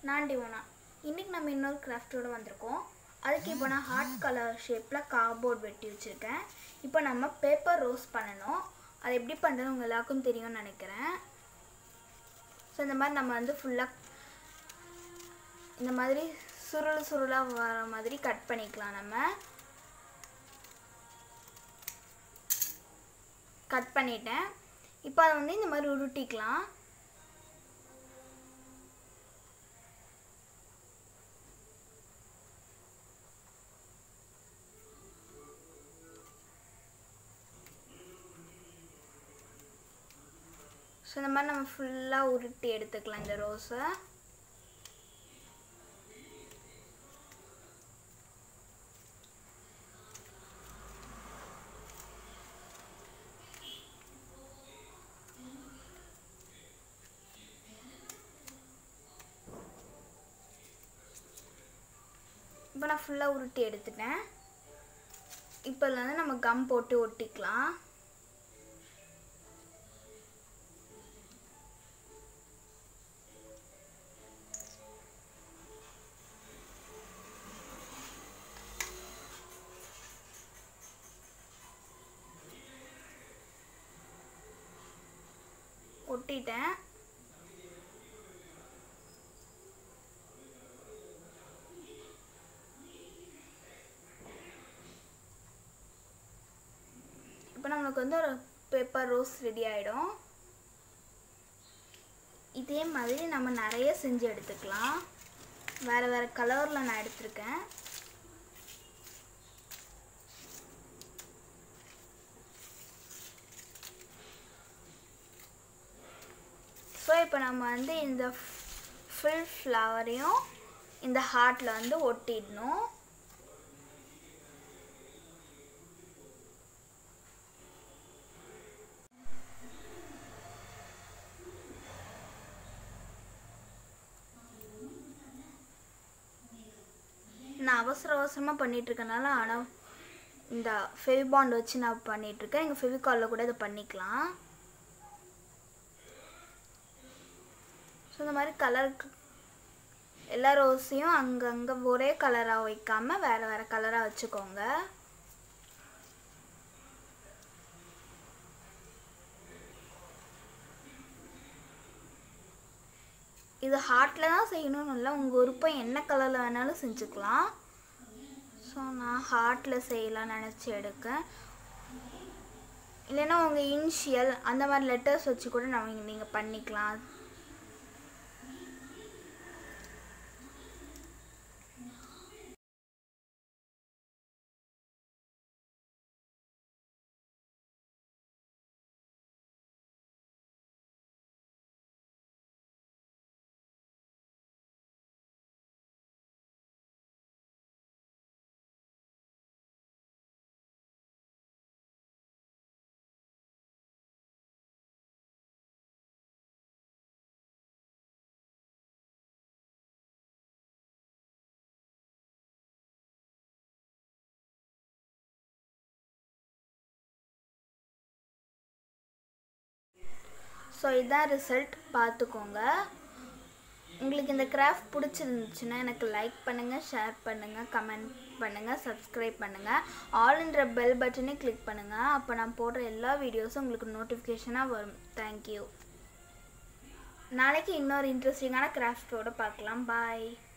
நான் டிவோனா இன்றைக்கி நம்ம இன்னொரு கிராஃப்டோடு வந்திருக்கோம் அதுக்கு இப்போ நான் ஹார்ட் கலர் ஷேப்பில் கார்ட்போர்ட் வெட்டி வச்சுருக்கேன் இப்போ நம்ம பேப்பர் ரோஸ் பண்ணணும் அது எப்படி பண்ணுறது உங்கள் எல்லாருக்கும் தெரியும்னு நினைக்கிறேன் ஸோ இந்த மாதிரி நம்ம வந்து ஃபுல்லாக இந்த மாதிரி சுருள் சுருளாக வர மாதிரி கட் பண்ணிக்கலாம் நம்ம கட் பண்ணிட்டேன் இப்போ அதை வந்து இந்த மாதிரி உருட்டிக்கலாம் ஸோ இந்த மாதிரி நம்ம ஃபுல்லாக உருட்டி எடுத்துக்கலாம் இந்த ரோஸை இப்போ நான் ஃபுல்லாக உருட்டி எடுத்துட்டேன் இப்போ இதில் வந்து நம்ம கம் போட்டு ஒட்டிக்கலாம் ஒட்டிட்டேன் இப்போ நம்மளுக்கு வந்து ஒரு பேப்பர் ரோஸ் ரெடி ஆகிடும் இதே மாதிரி நம்ம நிறைய செஞ்சு எடுத்துக்கலாம் வேறு வேறு கலரில் நான் எடுத்திருக்கேன் ஸோ இப்போ நம்ம வந்து இந்த ஃபுல் ஃப்ளவரையும் இந்த ஹார்ட்டில் வந்து ஒட்டிடணும் நான் அவசர அவசரமாக பண்ணிகிட்ருக்கனால ஆனால் இந்த ஃபெவிபாண்ட் வச்சு நான் பண்ணிகிட்ருக்கேன் எங்கள் ஃபெவிகாலில் கூட இதை பண்ணிக்கலாம் ஸோ இந்த மாதிரி கலருக்கு எல்லா ரோஸையும் அங்கங்கே ஒரே கலராக வைக்காமல் வேறு வேறு கலராக வச்சுக்கோங்க இது ஹார்ட்டில் தான் செய்யணும்னு இல்லை உங்கள் விருப்பம் என்ன கலரில் வேணாலும் செஞ்சுக்கலாம் ஸோ நான் ஹார்ட்டில் செய்யலாம் நினச்சி எடுக்கேன் இல்லைன்னா உங்கள் இனிஷியல் அந்த மாதிரி லெட்டர்ஸ் வச்சு கூட நம்ம நீங்கள் பண்ணிக்கலாம் ஸோ இதுதான் ரிசல்ட் பார்த்துக்கோங்க உங்களுக்கு இந்த கிராஃப்ட் பிடிச்சிருந்துச்சுன்னா எனக்கு லைக் பண்ணுங்கள் ஷேர் பண்ணுங்கள் கமெண்ட் பண்ணுங்கள் சப்ஸ்கிரைப் பண்ணுங்கள் ஆல்ன்ற பெல் பட்டனே கிளிக் பண்ணுங்கள் அப்போ நான் போடுற எல்லா வீடியோஸும் உங்களுக்கு நோட்டிஃபிகேஷனாக வரும் தேங்க்யூ நாளைக்கு இன்னொரு இன்ட்ரெஸ்டிங்கான கிராஃப்டோடு பார்க்கலாம் பாய்